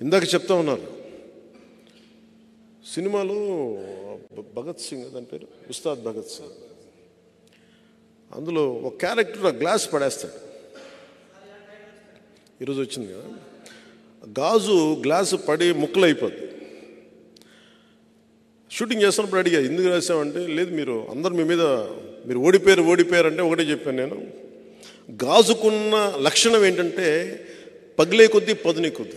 ఇందాక చెప్తా ఉన్నారు సినిమాలో భ- భగత్ సింగ్ దాని పేరు ఉస్తాద్ భగత్ సింగ్ అందులో ఒక క్యారెక్టర్ ఆ గ్లాస్ పడేస్తాడు ఈరోజు వచ్చింది కదా గాజు గ్లాసు పడి ముక్కలు అయిపోద్ది షూటింగ్ చేస్తున్నప్పుడు అడిగా ఎందుకు రాసామంటే లేదు మీరు అందరు మీ మీద మీరు ఓడిపోయారు ఓడిపోయారు అంటే ఒకటే చెప్పాను నేను గాజుకున్న లక్షణం ఏంటంటే పగిలే కొద్దీ పదునే కొద్దీ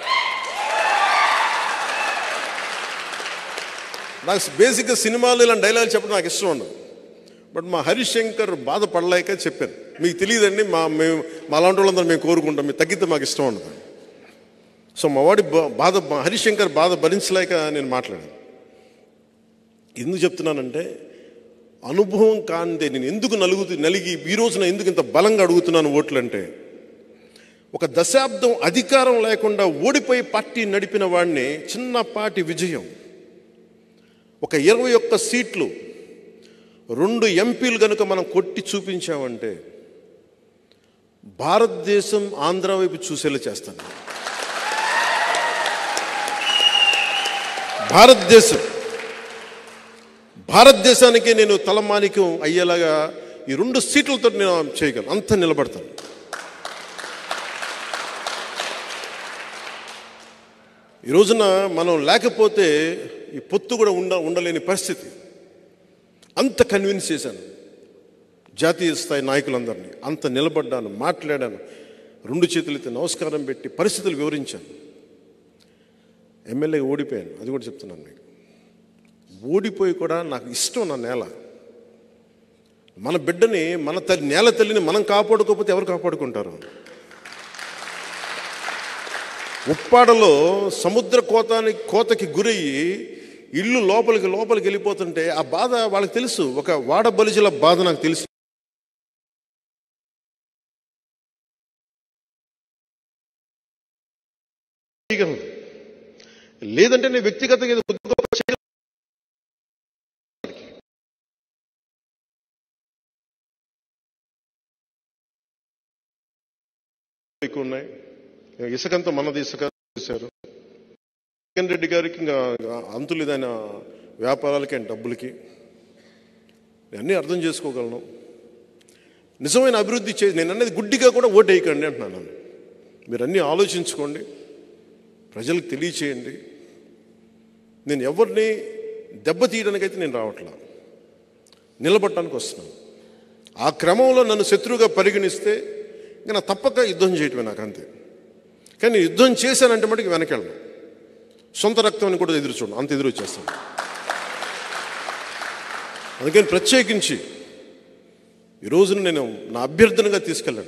నాకు బేసిక్గా సినిమాలు ఇలాంటి డైలాగ్ చెప్పడం నాకు ఇష్టం ఉండదు బట్ మా హరీష్ శంకర్ బాధపడలేక చెప్పాను మీకు తెలియదండి మా మేము మా అలాంటి వాళ్ళందరూ మేము కోరుకుంటాం మీరు తగ్గితే మాకు ఇష్టం ఉండదు సో మా వాడి బా- బాధ మా హరీష్ శంకర్ బాధ భరించలేక నేను మాట్లాడాను ఎందుకు చెప్తున్నానంటే అనుభవం కాందే నేను ఎందుకు నలుగుతూ నలిగి ఈ రోజున ఎందుకు ఇంత బలంగా అడుగుతున్నాను ఓట్లు అంటే ఒక దశాబ్దం అధికారం లేకుండా ఓడిపోయి పార్టీ నడిపిన వాడిని చిన్నపాటి విజయం ఒక ఇరవై ఒక్క సీట్లు రెండు ఎంపీలు కనుక మనం కొట్టి చూపించామంటే భారతదేశం ఆంధ్ర వైపు చూసేలా చేస్తాను భారతదేశం భారతదేశానికి నేను తలమానికం అయ్యేలాగా ఈ రెండు సీట్లతో నేను చేయగలను అంత నిలబడతాను ఈ రోజున మనం లేకపోతే ఈ పొత్తు కూడా ఉండ ఉండలేని పరిస్థితి అంత కన్విన్స్ చేశాను జాతీయ స్థాయి నాయకులందరినీ అంత నిలబడ్డాను మాట్లాడాను రెండు చేతులైతే నమస్కారం పెట్టి పరిస్థితులు వివరించాను ఎమ్మెల్యే ఓడిపోయాను అది కూడా చెప్తున్నాను మీకు ఓడిపోయి కూడా నాకు ఇష్టం నా నేల మన బిడ్డని మన తల్లి నేల తల్లిని మనం కాపాడుకోకపోతే ఎవరు కాపాడుకుంటారు ఉప్పాడలో సముద్ర కోతానికి కోతకి గురయ్యి ఇల్లు లోపలికి లోపలికి వెళ్ళిపోతుంటే ఆ బాధ వాళ్ళకి తెలుసు ఒక వాడ బలిజల బాధ నాకు తెలుసు చేయగలను. లేదంటే నేను వ్యక్తిగతంగా ఏదో కొద్ది గొప్ప చేయగలను. ఎక్కువ ఉన్నాయి ఇసుకంతా మనది ఇసుక చేశారు జగన్ రెడ్డి గారికి ఇంకా అంతులు ఆయన వ్యాపారాలకి ఆయన డబ్బులకి అన్నీ అర్థం చేసుకోగలను నిజమైన అభివృద్ధి చే నేను అనేది గుడ్డిగా కూడా ఓటు వేయకండి అంటున్నాను నేను. మీరు అన్నీ ఆలోచించుకోండి ప్రజలకు తెలియచేయండి నేను ఎవరిని దెబ్బతీయడానికైతే నేను రావట్లా నిలబడటానికి వస్తున్నాను ఆ క్రమంలో నన్ను శత్రువుగా పరిగణిస్తే ఇంకా నా తప్పక యుద్ధం చేయటమే నాకు అంతే కానీ యుద్ధం చేశానంటే మటుకు వెనకెళ్ళను సొంత రక్తం కూడా ఎదురు చూడండి అంత ఎదురు వచ్చేస్తాను అందుకని ప్రత్యేకించి ఈ రోజున నేను నా అభ్యర్థనగా తీసుకెళ్ళాను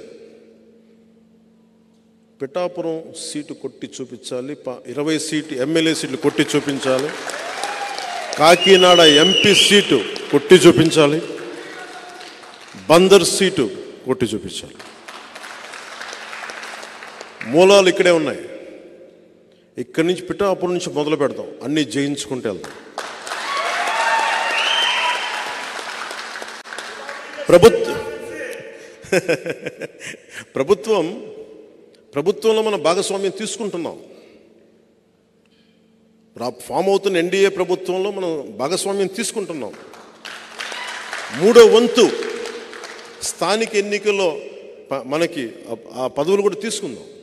పిఠాపురం సీటు కొట్టి చూపించాలి ప- ఇరవై సీటు ఎమ్మెల్యే సీట్లు కొట్టి చూపించాలి కాకినాడ ఎంపీ సీటు కొట్టి చూపించాలి బందర్ సీటు కొట్టి చూపించాలి మూలాలు ఇక్కడే ఉన్నాయి ఇక్కడి నుంచి పిఠాపురం నుంచి మొదలు పెడతాం అన్నీ జయించుకుంటూ వెళ్దాం ప్రభుత్వ ప్రభుత్వం ప్రభుత్వంలో మనం భాగస్వామ్యం తీసుకుంటున్నాం రా ఫామ్ అవుతున్న ఎన్డీఏ ప్రభుత్వంలో మనం భాగస్వామ్యం తీసుకుంటున్నాం మూడో వంతు స్థానిక ఎన్నికల్లో ప- మనకి ఆ- ఆ పదవులు కూడా తీసుకుందాం